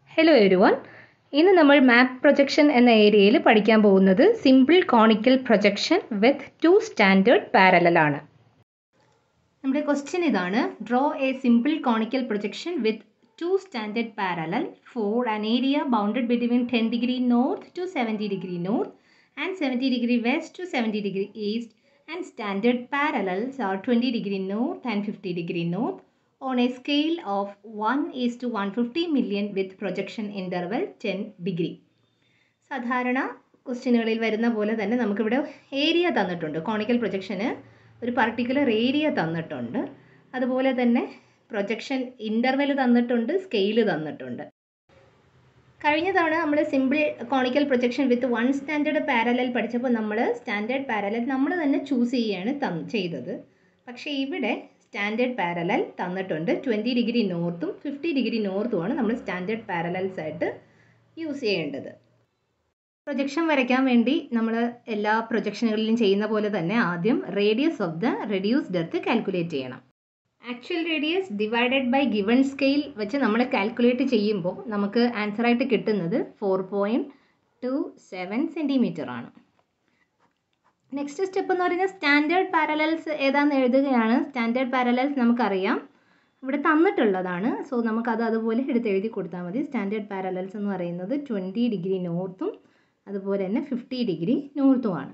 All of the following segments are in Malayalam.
ഹലോ എവരിവൺ ഇന്ന് നമ്മൾ മാപ്പ് പ്രൊജക്ഷൻ എന്ന ഏരിയയിൽ പഠിക്കാൻ പോകുന്നത് simple conical projection with two standard parallel ആണ് നമ്മുടെ ക്വസ്റ്റ്യൻ ഇതാണ് draw a simple conical projection with two standard parallel for an area bounded between ten degree north to seventy degree north and seventy degree west to seventy degree east and standard parallels are twenty degree north and fifty degree north on a scale of 1 is to 150 million with projection interval 10 degree. സാധാരണ ക്വസ്റ്റ്യനുകളിൽ വരുന്ന പോലെ തന്നെ നമുക്കിവിടെ ഏരിയ തന്നിട്ടുണ്ട് കോണിക്കൽ പ്രൊജക്ഷന് ഒരു പർട്ടിക്കുലർ ഏരിയ തന്നിട്ടുണ്ട് അതുപോലെ തന്നെ പ്രൊജക്ഷൻ ഇൻ്റർവെൽ തന്നിട്ടുണ്ട് സ്കെയില് തന്നിട്ടുണ്ട് കഴിഞ്ഞ തവണ നമ്മൾ simple conical projection with one standard parallel പഠിച്ചപ്പോൾ നമ്മൾ സ്റ്റാൻഡേർഡ് പാരലൽ നമ്മൾ തന്നെ ചൂസ് ചെയ്യുകയാണ് തന്ന് ചെയ്തത് പക്ഷേ ഇവിടെ സ്റ്റാൻഡേർഡ് പാരലൽ തന്നിട്ടുണ്ട് ട്വൻറ്റി ഡിഗ്രി നോർത്തും ഫിഫ്റ്റി ഡിഗ്രി നോർത്തുമാണ് നമ്മൾ സ്റ്റാൻഡേർഡ് പാരലൽസ് ആയിട്ട് യൂസ് ചെയ്യേണ്ടത് പ്രൊജക്ഷൻ വരയ്ക്കാൻ വേണ്ടി നമ്മൾ എല്ലാ പ്രൊജക്ഷനുകളിലും ചെയ്യുന്ന പോലെ തന്നെ ആദ്യം radius of the reduced earth calculate ചെയ്യണം actual radius divided by given scale വെച്ച് നമ്മൾ കാൽക്കുലേറ്റ് ചെയ്യുമ്പോൾ നമുക്ക് ആൻസറായിട്ട് കിട്ടുന്നത് four point two seven centimetre ആണ് നെക്സ്റ്റ് സ്റ്റെപ്പ് എന്ന് പറയുന്നത് സ്റ്റാൻഡേർഡ് പാരലൽസ് ഏതാണെന്ന് എഴുതുകയാണ് സ്റ്റാൻഡേർഡ് പാരലൽസ് നമുക്കറിയാം ഇവിടെ തന്നിട്ടുള്ളതാണ് സോ നമുക്കത് അതുപോലെ എടുത്ത് എഴുതി കൊടുത്താൽ മതി സ്റ്റാൻഡേർഡ് പാരലൽസ് എന്ന് പറയുന്നത് ട്വൻറ്റി ഡിഗ്രി നോർത്തും അതുപോലെ തന്നെ ഫിഫ്റ്റി ഡിഗ്രി നോർത്തുമാണ്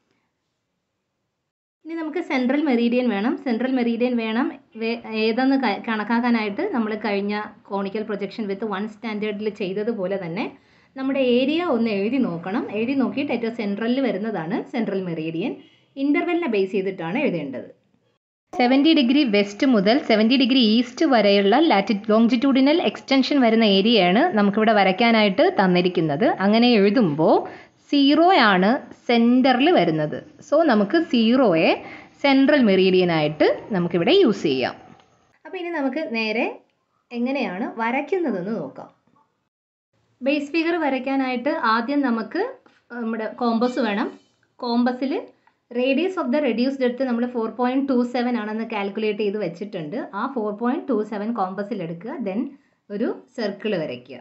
ഇനി നമുക്ക് സെൻട്രൽ മെറീഡിയൻ വേണം സെൻട്രൽ മെറീഡിയൻ വേണം ഏതെന്ന് കണക്കാക്കാനായിട്ട് നമ്മൾ കഴിഞ്ഞ കോണിക്കൽ പ്രൊജക്ഷൻ വിത്ത് വൺ സ്റ്റാൻഡേർഡിൽ ചെയ്തതുപോലെ തന്നെ നമ്മുടെ ഏരിയ ഒന്ന് എഴുതി നോക്കണം എഴുതി നോക്കിയിട്ട് ഏറ്റവും സെൻട്രലിൽ വരുന്നതാണ് സെൻട്രൽ മെറീഡിയൻ ഇൻ്റർവെലിനെ ബേസ് ചെയ്തിട്ടാണ് എഴുതേണ്ടത് സെവൻറ്റി ഡിഗ്രി വെസ്റ്റ് മുതൽ സെവൻറ്റി ഡിഗ്രി ഈസ്റ്റ് വരെയുള്ള ലാറ്റി ലോങ്ജിറ്റ്യൂഡിനൽ എക്സ്റ്റൻഷൻ വരുന്ന ഏരിയയാണ് നമുക്കിവിടെ വരയ്ക്കാനായിട്ട് തന്നിരിക്കുന്നത് അങ്ങനെ എഴുതുമ്പോൾ സീറോയാണ് സെൻറ്ററിൽ വരുന്നത് സോ നമുക്ക് സീറോയെ സെൻട്രൽ മെറീഡിയനായിട്ട് നമുക്കിവിടെ യൂസ് ചെയ്യാം അപ്പോൾ ഇനി നമുക്ക് നേരെ എങ്ങനെയാണ് വരയ്ക്കുന്നതെന്ന് നോക്കാം ബേസ് ഫിഗർ വരയ്ക്കാനായിട്ട് ആദ്യം നമുക്ക് നമ്മുടെ കോമ്പസ് വേണം കോമ്പസിൽ റേഡിയസ് ഓഫ് ദ റെഡ്യൂസ്ഡ് എടുത്ത് നമ്മൾ ഫോർ പോയിൻറ്റ് ടു സെവൻ ആണെന്ന് കാൽക്കുലേറ്റ് ചെയ്ത് വെച്ചിട്ടുണ്ട് ആ ഫോർ പോയിൻറ്റ് ടു സെവൻ കോമ്പസിൽ എടുക്കുക ദെൻ ഒരു സർക്കിൾ വരയ്ക്കുക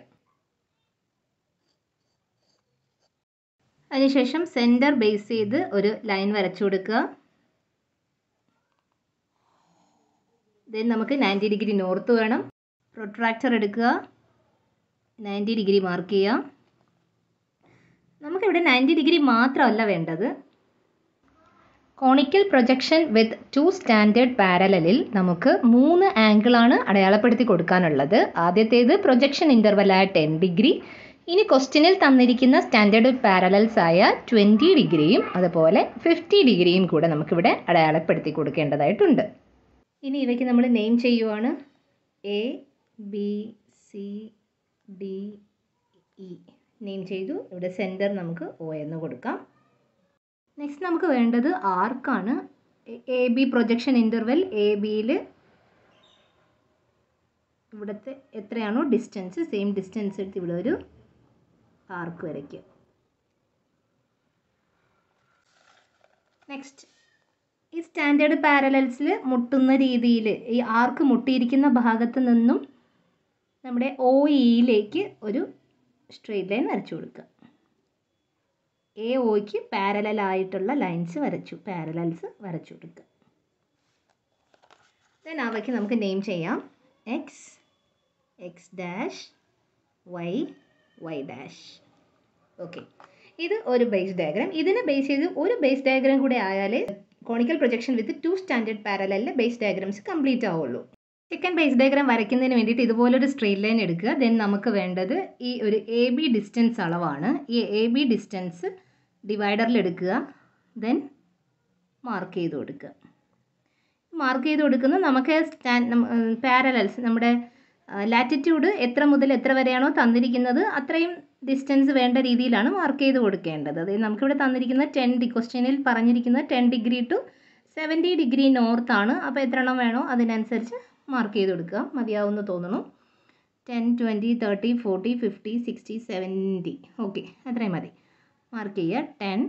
അതിനുശേഷം സെൻറ്റർ ബേസ് ചെയ്ത് ഒരു ലൈൻ വരച്ചു കൊടുക്കുക ദെൻ നമുക്ക് നയൻറ്റി ഡിഗ്രി നോർത്ത് വേണം പ്രൊട്രാക്ടർ എടുക്കുക നയൻറ്റി ഡിഗ്രി മാർക്ക് ചെയ്യാം നമുക്കിവിടെ നയൻറ്റി ഡിഗ്രി മാത്രമല്ല വേണ്ടത് conical projection with two standard പാരലലിൽ നമുക്ക് മൂന്ന് ആംഗിളാണ് അടയാളപ്പെടുത്തി കൊടുക്കാനുള്ളത് ആദ്യത്തേത് പ്രൊജക്ഷൻ ഇൻ്റർവലായ ടെൻ ഡിഗ്രി ഇനി ക്വസ്റ്റ്യനിൽ തന്നിരിക്കുന്ന സ്റ്റാൻഡേർഡ് പാരലൽസ് ആയ ട്വൻറ്റി ഡിഗ്രിയും അതുപോലെ ഫിഫ്റ്റി ഡിഗ്രിയും കൂടെ നമുക്കിവിടെ അടയാളപ്പെടുത്തി കൊടുക്കേണ്ടതായിട്ടുണ്ട് ഇനി ഇവയ്ക്ക് നമ്മൾ നെയിം ചെയ്യുവാണ് A B C D E name ചെയ്തു ഇവിടെ സെൻറ്റർ നമുക്ക് ഒ എന്ന് കൊടുക്കാം നെക്സ്റ്റ് നമുക്ക് വേണ്ടത് ആർക്കാണ് A B projection interval A ബിയിൽ ഇവിടുത്തെ എത്രയാണോ ഡിസ്റ്റൻസ് സെയിം ഡിസ്റ്റൻസ് എടുത്ത് ഇവിടെ ഒരു ആർക്ക് വരയ്ക്കുക നെക്സ്റ്റ് ഈ സ്റ്റാൻഡേർഡ് പാരലൽസിൽ മുട്ടുന്ന രീതിയിൽ ഈ ആർക്ക് മുട്ടിയിരിക്കുന്ന ഭാഗത്ത് നിന്നും നമ്മുടെ ഒ ഇയിലേക്ക് ഒരു സ്ട്രെയിറ്റ് ലൈൻ വരച്ചു കൊടുക്കുക എ ഒയ്ക്ക് പാരലലായിട്ടുള്ള ലൈൻസ് വരച്ചു പാരലൽസ് വരച്ചു കൊടുക്കുക ദെൻ അവയ്ക്ക് നമുക്ക് നെയിം ചെയ്യാം X X dash Y Y dash okay ഇത് ഒരു ബേസ് ഡയഗ്രാം ഇതിനെ ബേസ് ചെയ്ത് ഒരു ബേസ് ഡയഗ്രാം കൂടെ ആയാലേ conical projection with two standard പാരലലിലെ ബേസ് ഡയഗ്രാംസ് കംപ്ലീറ്റ് ആവുള്ളൂ സെക്കൻഡ് ബേസ് ഡയഗ്രാം വരയ്ക്കുന്നതിന് വേണ്ടിയിട്ട് ഇതുപോലൊരു സ്ട്രെയിറ്റ് ലൈൻ എടുക്കുക ദെൻ നമുക്ക് വേണ്ടത് ഈ ഒരു എ ബി ഡിസ്റ്റൻസ് അളവാണ് ഈ എ ബി ഡിസ്റ്റൻസ് ഡിവൈഡറിൽ എടുക്കുക ദെൻ മാർക്ക് ചെയ്ത് കൊടുക്കുക മാർക്ക് ചെയ്ത് കൊടുക്കുന്നത് നമുക്ക് സ്റ്റാൻ പാരലൽസ് നമ്മുടെ ലാറ്റിറ്റ്യൂഡ് എത്ര മുതൽ എത്ര വരെയാണോ തന്നിരിക്കുന്നത് അത്രയും ഡിസ്റ്റൻസ് വേണ്ട രീതിയിലാണ് മാർക്ക് ചെയ്ത് കൊടുക്കേണ്ടത് അതായത് നമുക്കിവിടെ തന്നിരിക്കുന്ന ടെൻ ഡി ക്വസ്റ്റ്യനിൽ പറഞ്ഞിരിക്കുന്നത് ten degree to seventy degree north ആണ് അപ്പോൾ എത്ര എണ്ണം വേണോ അതിനനുസരിച്ച് മാർക്ക് ചെയ്ത് കൊടുക്കുക മതിയാവുമെന്ന് തോന്നുന്നു ten twenty thirty forty fifty sixty seventy okay അത്രയും മതി മാർക്ക് ചെയ്യുക ടെൻ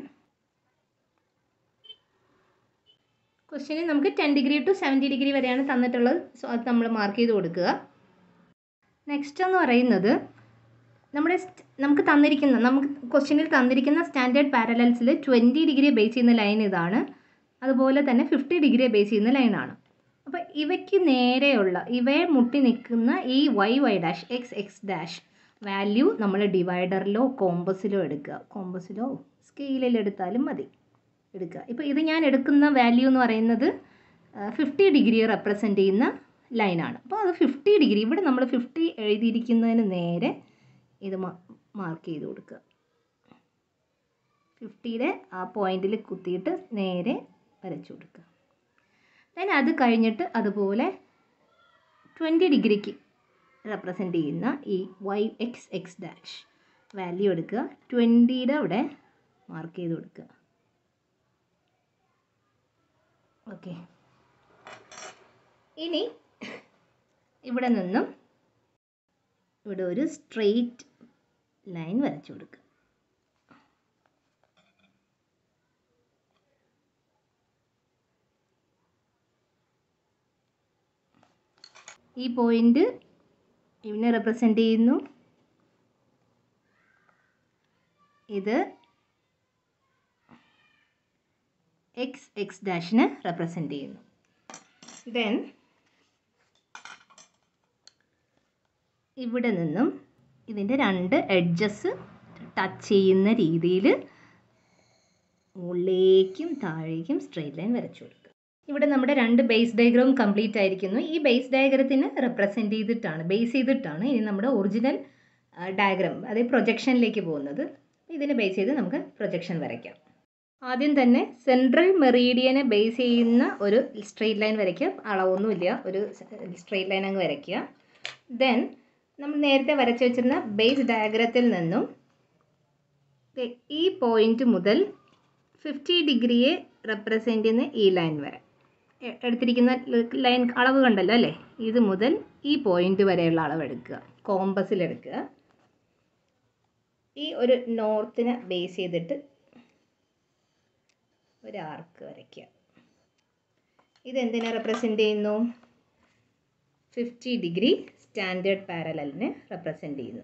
ക്വസ്റ്റ്യനിൽ നമുക്ക് ten degree to seventy degree വരെയാണ് തന്നിട്ടുള്ളത് സോ അത് നമ്മൾ മാർക്ക് ചെയ്ത് കൊടുക്കുക നെക്സ്റ്റ് എന്ന് പറയുന്നത് നമ്മുടെ സ്റ്റ്- നമുക്ക് തന്നിരിക്കുന്ന നമുക്ക് ക്വസ്റ്റ്യനിൽ തന്നിരിക്കുന്ന സ്റ്റാൻഡേർഡ് പാരലൽസിൽ ട്വൻറ്റി ഡിഗ്രി ബേസ് ചെയ്യുന്ന ലൈൻ ഇതാണ് അതുപോലെ തന്നെ ഫിഫ്റ്റി ഡിഗ്രി ബേസ് ചെയ്യുന്ന ലൈനാണ് അപ്പോൾ ഇവയ്ക്ക് നേരെയുള്ള ഇവയെ മുട്ടി നിൽക്കുന്ന ഈ Y Y dash X X dash value നമ്മൾ ഡിവൈഡറിലോ കോമ്പസിലോ എടുക്കുക കോമ്പസിലോ സ്കെയിലിൽ എടുത്താലും മതി എടുക്കുക ഇപ്പോൾ ഇത് ഞാൻ എടുക്കുന്ന വാല്യൂ എന്ന് പറയുന്നത് ഫിഫ്റ്റി ഡിഗ്രി റെപ്രസെൻ്റ് ചെയ്യുന്ന ലൈനാണ് അപ്പോൾ അത് ഫിഫ്റ്റി ഡിഗ്രി ഇവിടെ നമ്മൾ ഫിഫ്റ്റി എഴുതിയിരിക്കുന്നതിന് നേരെ ഇത് മാർക്ക് ചെയ്ത് കൊടുക്കുക ഫിഫ്റ്റിയുടെ ആ പോയിന്റിൽ കുത്തിയിട്ട് നേരെ വരച്ചു കൊടുക്കുക ദെൻ അത് കഴിഞ്ഞിട്ട് അതുപോലെ ട്വൻറ്റി ഡിഗ്രിക്ക് റെപ്രസെൻ്റ് ചെയ്യുന്ന ഈ Y X X dash value എടുക്കുക ട്വൻറ്റിയുടെ അവിടെ മാർക്ക് ചെയ്ത് കൊടുക്കുക ഓക്കെ ഇനി ഇവിടെ നിന്നും ഇവിടെ ഒരു സ്ട്രെയിറ്റ് ലൈൻ വരച്ചു കൊടുക്കുക ഈ പോയിന്റ് ഇതിനെ റെപ്രസെൻ്റ് ചെയ്യുന്നു ഇത് എക്സ് എക്സ് ഡാഷിനെ റെപ്രസെൻ്റ് ചെയ്യുന്നു ദെൻ ഇവിടെ നിന്നും ഇതിൻ്റെ രണ്ട് എഡ്ജസ് ടച്ച് ചെയ്യുന്ന രീതിയിൽ മുകളിലേക്കും താഴേക്കും സ്ട്രെയിറ്റ് ലൈൻ വരച്ചു കൊടുക്കുക ഇവിടെ നമ്മുടെ രണ്ട് ബേസ് ഡയഗ്രാം കംപ്ലീറ്റ് ആയിരിക്കുന്നു ഈ ബേസ് ഡയഗ്രത്തിന് റെപ്രസെൻ്റ് ചെയ്തിട്ടാണ് ബേസ് ചെയ്തിട്ടാണ് ഇനി നമ്മുടെ ഒറിജിനൽ ഡയഗ്രാം അതായത് പ്രൊജക്ഷനിലേക്ക് പോകുന്നത് ഇതിനെ ബേസ് ചെയ്ത് നമുക്ക് പ്രൊജക്ഷൻ വരയ്ക്കാം ആദ്യം തന്നെ സെൻട്രൽ മെറീഡിയനെ ബേസ് ചെയ്യുന്ന ഒരു സ്ട്രെയിറ്റ് ലൈൻ വരയ്ക്കുക അളവൊന്നുമില്ല ഒരു സ്ട്രെയിറ്റ് ലൈൻ അങ്ങ് വരയ്ക്കുക ദെൻ നമ്മൾ നേരത്തെ വരച്ചു വെച്ചിരുന്ന ബേസ് ഡയഗ്രത്തിൽ നിന്നും ദേ ഈ പോയിന്റ് മുതൽ ഫിഫ്റ്റി ഡിഗ്രിയെ റെപ്രസെൻ്റ് ചെയ്യുന്ന ഈ ലൈൻ വരെ എ- എടുത്തിരിക്കുന്ന ലൈൻ അളവ് കണ്ടല്ലോ അല്ലേ ഇത് മുതൽ ഈ പോയിന്റ് വരെയുള്ള അളവ് എടുക്കുക കോമ്പസിൽ എടുക്കുക ഈ ഒരു നോർത്തിനെ ബേസ് ചെയ്തിട്ട് ഒരു ആർക്ക് വരയ്ക്കുക ഇതെന്തിനെ റെപ്രസെൻ്റ് ചെയ്യുന്നു ഫിഫ്റ്റി ഡിഗ്രി സ്റ്റാൻഡേർഡ് പാരലലിനെ റെപ്രസെൻ്റ് ചെയ്യുന്നു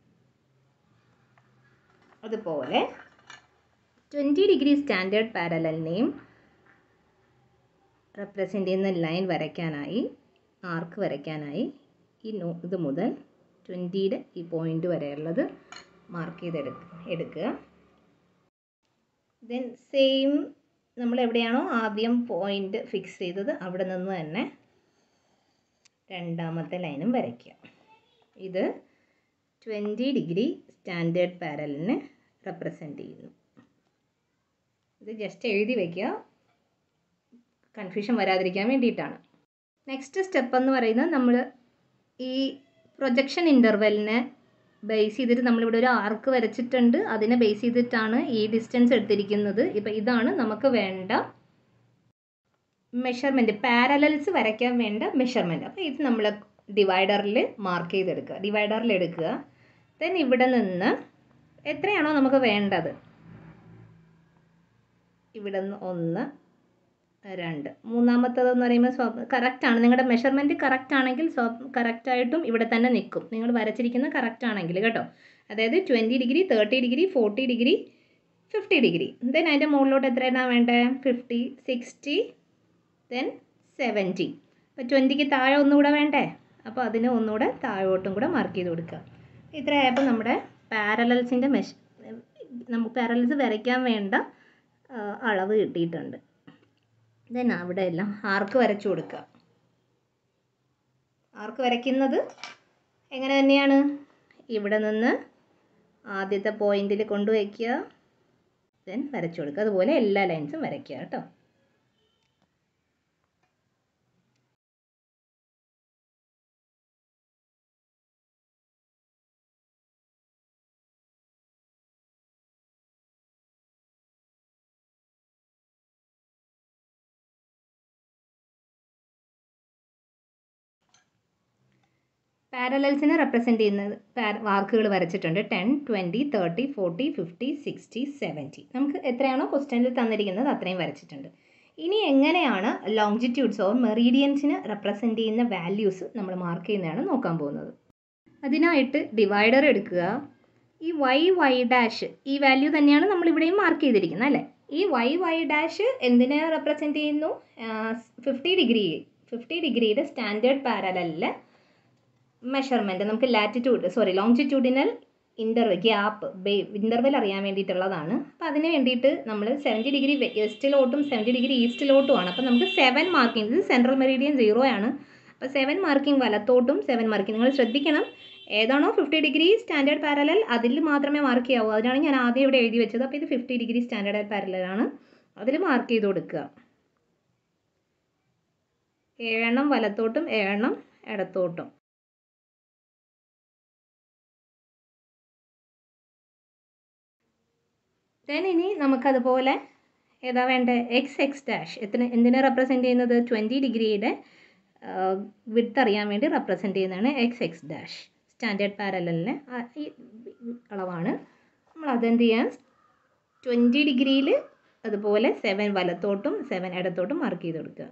അതുപോലെ ട്വൻറ്റി ഡിഗ്രി സ്റ്റാൻഡേർഡ് പാരലലിനെയും റെപ്രസെൻ്റ് ചെയ്യുന്ന ലൈൻ വരയ്ക്കാനായി ആർക്ക് വരയ്ക്കാനായി ഈ നോ ഇത് മുതൽ ട്വൻറ്റിയുടെ ഈ പോയിൻ്റ് വരെയുള്ളത് മാർക്ക് ചെയ്തെടുക്ക എടുക്കുക ദെൻ സെയിം നമ്മൾ എവിടെയാണോ ആദ്യം പോയിൻ്റ് ഫിക്സ് ചെയ്തത് അവിടെ നിന്ന് തന്നെ രണ്ടാമത്തെ ലൈനും വരയ്ക്കുക ഇത് ട്വൻറ്റി ഡിഗ്രി സ്റ്റാൻഡേർഡ് പാരലിനെ റെപ്രസെൻ്റ് ചെയ്യുന്നു ഇത് ജസ്റ്റ് എഴുതി വയ്ക്കുക കൺഫ്യൂഷൻ വരാതിരിക്കാൻ വേണ്ടിയിട്ടാണ് നെക്സ്റ്റ് സ്റ്റെപ്പ് എന്ന് പറയുന്നത് നമ്മൾ ഈ പ്രൊജക്ഷൻ ഇൻ്റർവെലിനെ ബേസ് ചെയ്തിട്ട് നമ്മളിവിടെ ഒരു ആർക്ക് വരച്ചിട്ടുണ്ട് അതിനെ ബേസ് ചെയ്തിട്ടാണ് ഈ ഡിസ്റ്റൻസ് എടുത്തിരിക്കുന്നത് ഇപ്പം ഇതാണ് നമുക്ക് വേണ്ട മെഷർമെൻറ്റ് പാരലൽസ് വരയ്ക്കാൻ വേണ്ട മെഷർമെൻറ്റ് അപ്പോൾ ഇത് നമ്മൾ ഡിവൈഡറിൽ മാർക്ക് ചെയ്തെടുക്കുക ഡിവൈഡറിൽ എടുക്കുക ദെൻ ഇവിടെ നിന്ന് എത്രയാണോ നമുക്ക് വേണ്ടത് ഇവിടെ നിന്ന് ഒന്ന് രണ്ട് മൂന്നാമത്തതെന്ന് പറയുമ്പോൾ സ്വ കറക്റ്റാണ് നിങ്ങളുടെ മെഷർമെൻറ്റ് കറക്റ്റ് ആണെങ്കിൽ സ്വ കറക്റ്റായിട്ടും ഇവിടെ തന്നെ നിൽക്കും നിങ്ങൾ വരച്ചിരിക്കുന്ന കറക്റ്റ് ആണെങ്കിൽ കേട്ടോ അതായത് twenty degree thirty degree forty degree fifty degree then അതിൻ്റെ മുകളിലോട്ട് എത്രയാണ് വേണ്ടത് ഫിഫ്റ്റി സിക്സ്റ്റി ദെൻ സെവൻറ്റി അപ്പോൾ ട്വൻറ്റിക്ക് താഴെ ഒന്നുകൂടെ വേണ്ടേ അപ്പോൾ അതിന് ഒന്നുകൂടെ താഴോട്ടും കൂടെ മാർക്ക് ചെയ്ത് കൊടുക്കുക ഇത്രയായപ്പോൾ നമ്മുടെ പാരലൽസിൻ്റെ മെഷ് നമുക്ക് പാരലൽസ് വരയ്ക്കാൻ വേണ്ട ആ, അളവ് കിട്ടിയിട്ടുണ്ട് ദെൻ അവിടെ എല്ലാം ആർക്ക് വരച്ചു കൊടുക്കുക ആർക്ക് വരയ്ക്കുന്നത് എങ്ങനെ തന്നെയാണ് ഇവിടെ നിന്ന് ആദ്യത്തെ പോയിന്റിൽ കൊണ്ടുവയ്ക്കുക ദെൻ വരച്ചു കൊടുക്കുക അതുപോലെ എല്ലാ ലൈൻസും വരയ്ക്കുക കേട്ടോ പാരലൽസിനെ റെപ്രസെൻ്റ് ചെയ്യുന്നത് വാർക്കുകൾ വരച്ചിട്ടുണ്ട് ten twenty thirty forty fifty sixty seventy നമുക്ക് എത്രയാണോ ക്വസ്റ്റ്യനിൽ തന്നിരിക്കുന്നത് അത്രയും വരച്ചിട്ടുണ്ട് ഇനി എങ്ങനെയാണ് ലോങ്ജിറ്റ്യൂഡ്സ് ഓർ മെറീഡിയൻസിന് റെപ്രസെൻ്റ് ചെയ്യുന്ന വാല്യൂസ് നമ്മൾ മാർക്ക് ചെയ്യുന്നതാണ് നോക്കാൻ പോകുന്നത് അതിനായിട്ട് ഡിവൈഡർ എടുക്കുക ഈ വൈ വൈ ഡാഷ് ഈ വാല്യൂ തന്നെയാണ് നമ്മൾ ഇവിടെയും മാർക്ക് ചെയ്തിരിക്കുന്നത് അല്ലേ ഈ വൈ വൈ ഡാഷ് എന്തിനെ റെപ്രസെൻറ്റ് ചെയ്യുന്നു ഫിഫ്റ്റി ഡിഗ്രി ഫിഫ്റ്റി ഡിഗ്രിയുടെ സ്റ്റാൻഡേർഡ് പാരലലിൽ മെഷർമെൻറ്റ് നമുക്ക് latitude sorry longitudinal interval gap ബേ ഇൻ്റർവെൽ അറിയാൻ വേണ്ടിയിട്ടുള്ളതാണ് അപ്പോൾ അതിന് വേണ്ടിയിട്ട് നമ്മൾ സെവൻറ്റി ഡിഗ്രി വെസ്റ്റിലോട്ടും സെവൻറ്റി ഡിഗ്രി ഈസ്റ്റിലോട്ടുമാണ് അപ്പോൾ നമുക്ക് സെവൻ മാർക്കിംഗ് ഇത് സെൻട്രൽ മെറീഡിയൻ സീറോ ആണ് അപ്പോൾ സെവൻ മാർക്കിംഗ് വലത്തോട്ടും സെവൻ മാർക്കിംഗ് നിങ്ങൾ ശ്രദ്ധിക്കണം ഏതാണോ ഫിഫ്റ്റി ഡിഗ്രി സ്റ്റാൻഡേർഡ് പാരലൽ അതിൽ മാത്രമേ മാർക്ക് ചെയ്യാവൂ അതിനാണ് ഞാൻ ആദ്യം ഇവിടെ എഴുതി വെച്ചത് അപ്പോൾ ഇത് ഫിഫ്റ്റി ഡിഗ്രി സ്റ്റാൻഡേർഡ് പാരലലാണ് അതിൽ മാർക്ക് ചെയ്ത് കൊടുക്കുക ഏഴെണ്ണം വലത്തോട്ടും ഏഴെണ്ണം ഇടത്തോട്ടും ദെൻ ഇനി നമുക്കതുപോലെ ഏതാ വേണ്ടത് എക്സ് എക്സ് ഡാഷ് എത്ര എന്തിനെ റെപ്രസെൻറ്റ് ചെയ്യുന്നത് ട്വൻറ്റി ഡിഗ്രിയുടെ വിഡ്ത്ത് അറിയാൻ വേണ്ടി റെപ്രസെൻറ്റ് ചെയ്യുന്നതാണ് എക്സ് എക്സ് ഡാഷ് സ്റ്റാൻഡേർഡ് പാരലലിന് ഈ അളവാണ് നമ്മൾ അതെന്ത് ചെയ്യാൻ ട്വൻറ്റി ഡിഗ്രിയിൽ അതുപോലെ സെവൻ വലത്തോട്ടും സെവൻ ഇടത്തോട്ടും മാർക്ക് ചെയ്ത് കൊടുക്കുക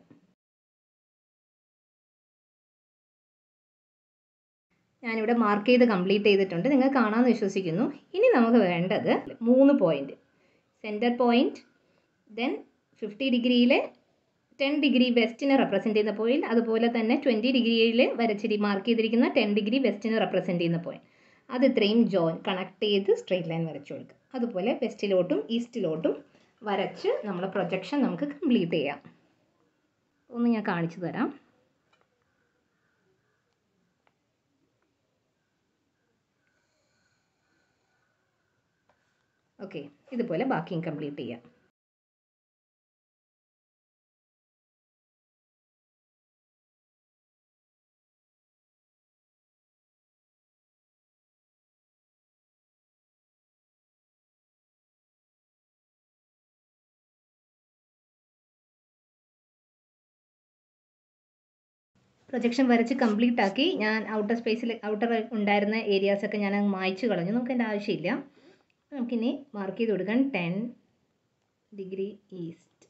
ഞാനിവിടെ മാർക്ക് ചെയ്ത് കംപ്ലീറ്റ് ചെയ്തിട്ടുണ്ട് നിങ്ങൾ കാണാമെന്ന് വിശ്വസിക്കുന്നു ഇനി നമുക്ക് വേണ്ടത് മൂന്ന് point centre point then fifty ഡിഗ്രിയിലെ ടെൻ ഡിഗ്രി വെസ്റ്റിനെ റെപ്രസെൻറ്റ് ചെയ്യുന്ന പോയിന്റ് അതുപോലെ തന്നെ ട്വൻറ്റി ഡിഗ്രിയിൽ വരച്ചിരി മാർക്ക് ചെയ്തിരിക്കുന്ന ടെൻ ഡിഗ്രി വെസ്റ്റിനെ റെപ്രസെൻറ്റ് ചെയ്യുന്ന പോയിന്റ് അത് ഇത്രയും ജോയിൻ കണക്ട് ചെയ്ത് സ്ട്രെയിറ്റ് ലൈൻ വരച്ചു കൊടുക്കുക അതുപോലെ വെസ്റ്റിലോട്ടും ഈസ്റ്റിലോട്ടും വരച്ച് നമ്മൾ പ്രൊജക്ഷൻ നമുക്ക് കംപ്ലീറ്റ് ചെയ്യാം ഒന്ന് ഞാൻ കാണിച്ചു തരാം ഓക്കെ ഇതുപോലെ ബാക്കിയും കംപ്ലീറ്റ് ചെയ്യാം പ്രൊജക്ഷൻ വരച്ച് കംപ്ലീറ്റ് ആക്കി ഞാൻ ഔട്ടർ സ്പേസിൽ ഔട്ടർ ഉണ്ടായിരുന്ന ഏരിയാസൊക്കെ ഞാൻ അങ്ങ് മായ്ച്ചു കളഞ്ഞു നമുക്ക് അതിൻ്റെ ആവശ്യമില്ല നമുക്കിനി മാർക്ക് ചെയ്ത് കൊടുക്കാൻ ten degree east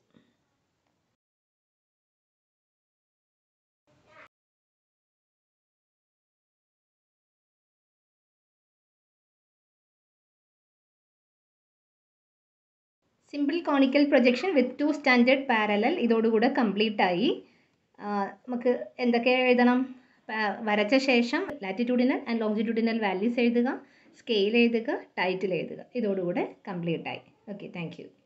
simple conical projection with two standard parallel ഇതോടുകൂടെ കംപ്ലീറ്റ് ആയി നമുക്ക് എന്തൊക്കെ എഴുതണം വരച്ച ശേഷം ലാറ്റിറ്റ്യൂഡിനൽ ആൻഡ് ലോങ്ജിറ്റ്യൂഡിനൽ വാല്യൂസ് എഴുതുക സ്കെയിൽ എഴുതുക ടൈറ്റിൽ എഴുതുക ഇതോടുകൂടെ കംപ്ലീറ്റ് ആയി ഓക്കെ താങ്ക്